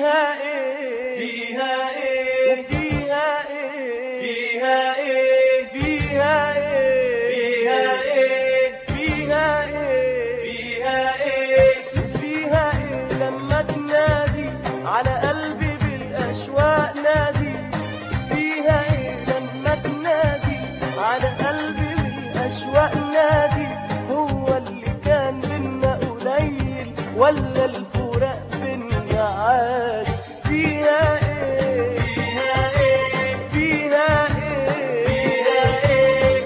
فيها ايه فيها ايه وفيها ايه فيها ايه فيها ايه فيها ايه فيها ايه فيها ايه فيها ايه لما تنادي على قلبي بالاشواق نادي فيها ايه لما تنادي على قلبي بالاشواق نادي هو اللي كان بينا قليل ولا الفراق بينا عادي فيها ايه فيها ايه فيها ايه فيها ايه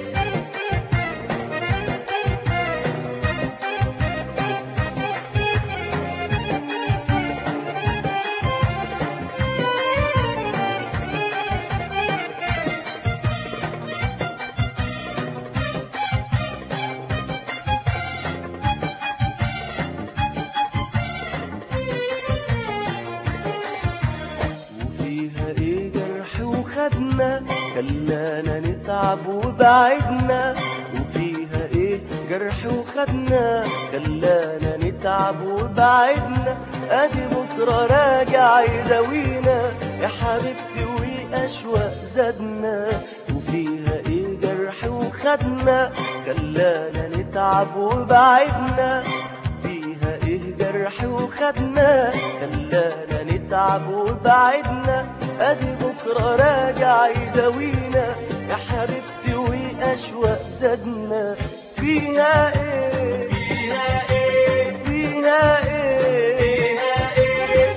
وفيها ايه جرح وخدنا خلانا نتعب وبعدنا وفيها ايه جرح وخدنا خلانا نتعب وبعدنا ادي بكره راجع يداوينا يا حبيبتي والاشواق زادنا وفيها ايه جرح وخدنا خلانا نتعب وبعدنا فيها ايه جرح وخدنا خلانا نتعب وبعدنا ادي بكره راجع يداوينا يا حبيبتي والاشواق زادنا فيها ايه فيها ايه فيها ايه فيها ايه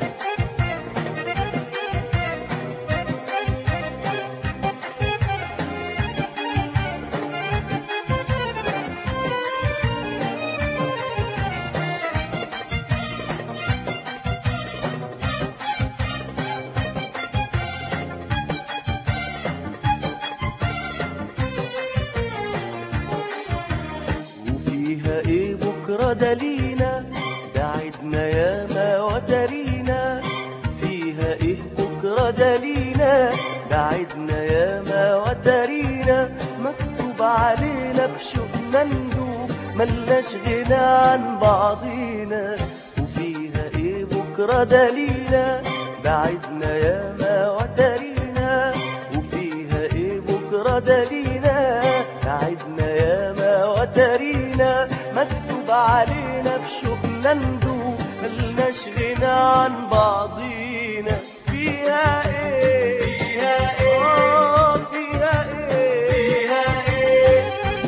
وفيها ايه بكرة دلينا بعدنا ياما ودارينا فيها ايه بكرة دلينا بعدنا ياما ودارينا مكتوب علينا بشوقنا ندوب ملناش غنى عن بعضينا وفيها ايه بكرة دلينا بعدنا ياما ودارينا وفيها ايه بكرة دلينا بعدنا ياما ودارينا مكتوب علينا في شوقنا ندوب ملناش غنى عن بعضينا فيها ايه فيها ايه آه، فيها ايه فيها ايه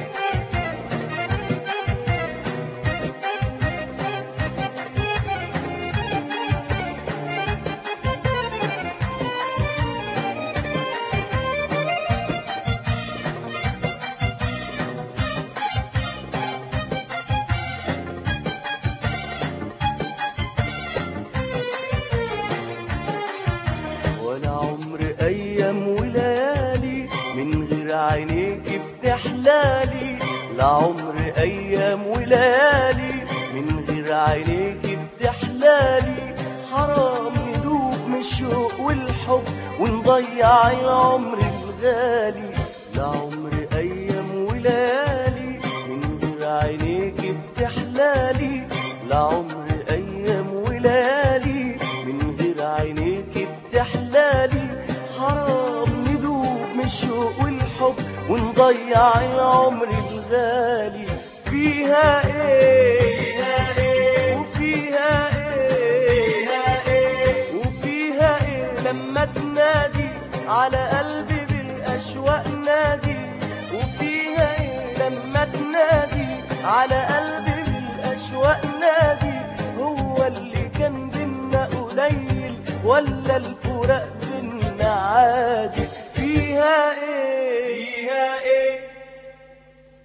ولا عمر ايام وليالي من غير عينيك بتحلالي لا عمر ايام وليالي من غير عينيك بتحلالي حرام ندوب من الشوق والحب ونضيع العمر الغالي لا عمر ايام وليالي من غير عينيك بتحلالي لا عمر ايام وليالي من غير عينيك بتحلالي حرام ندوب من الشوق والحب ونضيع العمر الغالي فيها ايه فيها ايه وفيها ايه فيها ايه وفيها ايه لما تنادي على قلبي بالاشواق نادي وفيها ايه لما تنادي على قلبي بالاشواق نادي هو اللي كان بينا قليل ولا الفراق بينا عادي